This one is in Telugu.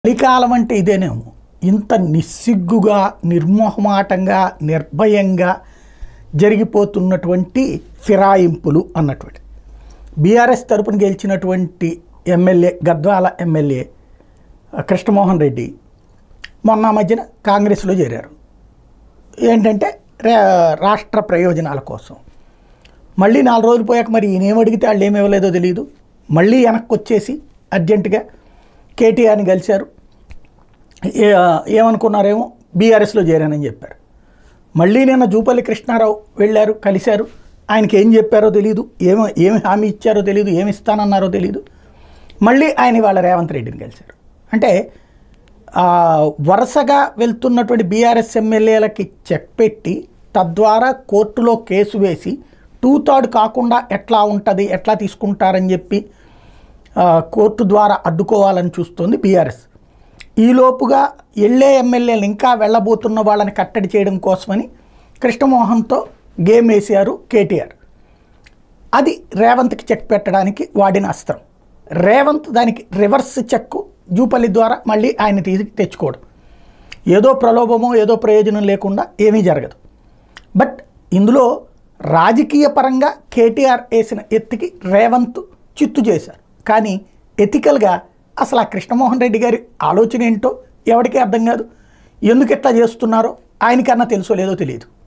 కలికాలం అంటే ఇదేనేమో ఇంత నిస్సిగ్గుగా నిర్మోహమాటంగా నిర్భయంగా జరిగిపోతున్నటువంటి ఫిరాయింపులు అన్నటువంటి బీఆర్ఎస్ తరపున గెలిచినటువంటి ఎమ్మెల్యే గద్వాల ఎమ్మెల్యే కృష్ణమోహన్ రెడ్డి మొన్న మధ్యన కాంగ్రెస్లో చేరారు ఏంటంటే రా- రాష్ట్ర ప్రయోజనాల కోసం మళ్ళీ నాలుగు రోజులు పోయాక మరి ఈయన ఏం అడిగితే వాళ్ళు ఏమి ఇవ్వలేదో తెలియదు మళ్ళీ వెనక్కి వచ్చేసి అర్జెంటుగా కేటీఆర్ని కలిశారు ఏ- ఏమనుకున్నారేమో బీఆర్ఎస్లో చేరానని చెప్పారు మళ్ళీ నిన్న జూపల్లి కృష్ణారావు వెళ్ళారు కలిశారు ఆయనకి ఏం చెప్పారో తెలియదు ఏమి ఏమి హామీ ఇచ్చారో తెలియదు ఏమి ఇస్తానన్నారో తెలియదు మళ్ళీ ఆయన వాళ్ళ రేవంత్ రెడ్డిని కలిశారు అంటే ఆ, వరుసగా వెళ్తున్నటువంటి బీఆర్ఎస్ ఎమ్మెల్యేలకి చెక్ పెట్టి తద్వారా కోర్టులో కేసు వేసి టూ థర్డ్ కాకుండా ఎట్లా ఉంటుంది ఎట్లా తీసుకుంటారని చెప్పి ఆ, కోర్టు ద్వారా అడ్డుకోవాలని చూస్తోంది బీఆర్ఎస్ ఈలోపుగా ఎళ్ళే ఎమ్మెల్యేలు ఇంకా వెళ్ళబోతున్న వాళ్ళని కట్టడి చేయడం కోసమని కృష్ణమోహన్తో గేమ్ వేసారు కేటీఆర్ అది రేవంత్కి చెక్ పెట్టడానికి వాడిన అస్త్రం రేవంత్ దానికి రివర్స్ చెక్ జూపల్లి ద్వారా మళ్ళీ ఆయన తీసి తెచ్చుకోవడం ఏదో ప్రలోభమో ఏదో ప్రయోజనం లేకుండా ఏమీ జరగదు బట్ ఇందులో రాజకీయ పరంగా కేటీఆర్ వేసిన ఎత్తుకి రేవంత్ చిత్తు చేశారు కానీ ఎథికల్గా అసలు ఆ కృష్ణమోహన్ రెడ్డి గారి ఆలోచన ఏంటో ఎవరికీ అర్థం కాదు ఎందుకు ఇట్లా చేస్తున్నారో ఆయనకన్నా తెలుసో లేదో తెలియదు